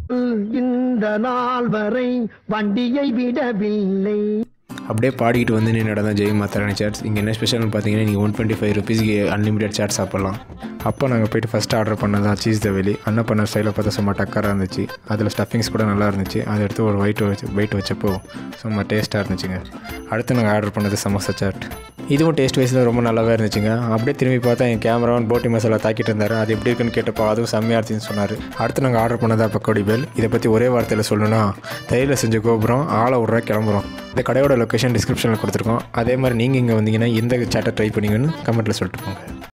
இந்த நாள் வரை வண்டியை விடவில்லை அப்படியே பாடிக்கிட்டு வந்து நீ நடந்தால் ஜெய் மாத்தாராணி சாட்ஸ் இங்கே என்ன ஸ்பெஷல்னு பார்த்தீங்கன்னா நீங்கள் ஒன் டுவெண்ட்டி ஃபைவ் ருபீஸ்க்கு அன்லிமிட்டட் சாட் சாப்பிட்லாம் அப்போ நாங்கள் போயிட்டு ஃபஸ்ட் ஆர்டர் பண்ணதான் சீஸ் தவேலி அண்ணன் பண்ண ஸ்டைலில் பார்த்தா சும்மா டக்கராக இருந்துச்சு அதில் ஸ்டஃபிங்ஸ் கூட நல்லா இருந்துச்சு அதை எடுத்து ஒரு ஒயிட் வச்சு வெயிட் வச்சப்போ சும்மா டேஸ்ட்டாக இருந்துச்சுங்க அடுத்து நாங்கள் ஆர்டர் பண்ணது சமோசா சாட் இதுவும் டேஸ்ட் வைஸில் ரொம்ப நல்லாவே இருந்துச்சுங்க அப்படியே திரும்பி பார்த்தா என் கேமராவும் போட்டி மசாலா தாக்கிட்டு இருந்தார் அது எப்படி இருக்குன்னு கேட்டப்போ அதுவும் செம்மையாக இருந்துச்சுன்னு சொன்னார் அடுத்து நாங்கள் ஆர்டர் பண்ணதா பக்கோடி பேல் இதை பற்றி ஒரே வார்த்தையில் சொல்லணும்னா தையில் செஞ்ச கோபுரம் ஆளை விட்ற கிளம்புறோம் இந்த கடையோட லொக்கேஷன் டிஸ்கிரிப்ஷனில் கொடுத்துருக்கோம் அதே மாதிரி நீங்கள் இங்கே வந்தீங்கன்னா இந்த சேட்டை ட்ரை பண்ணீங்கன்னு கமெண்ட்டில் சொல்லிட்டு போங்க